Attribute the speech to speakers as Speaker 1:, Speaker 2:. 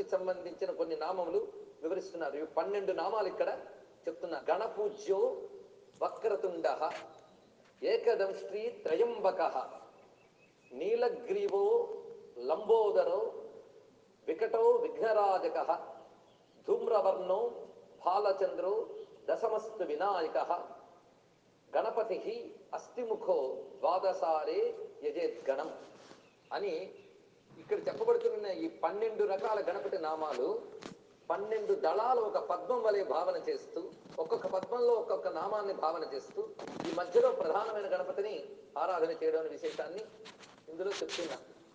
Speaker 1: సంబంధించిన కొన్ని నామములు వివరిస్తున్నారు ఇవి పన్నెండు నామాలు ఇక్కడ చెప్తున్నారు గణపూజ్యో వక్రతుండ ఏకదంష్ట్రీ త్రయంబక నీలగ్రీవో లంబోదరో వికటో విఘ్నరాజక ధూమ్రవర్ణో బాలచంద్రో దశమస్తు వినాయక గణపతి అస్థిముఖో ద్వాదశారే యజేద్గణం అని ఇక్కడ చెప్పబడుతున్న ఈ పన్నెండు రకాల గణపతి నామాలు పన్నెండు దళాలు ఒక పద్మం వలె భావన చేస్తూ ఒక్కొక్క పద్మంలో ఒక్కొక్క నామాన్ని భావన చేస్తూ ఈ మధ్యలో ప్రధానమైన గణపతిని ఆరాధన చేయడం అనే విశేషాన్ని ఇందులో చెప్తున్నా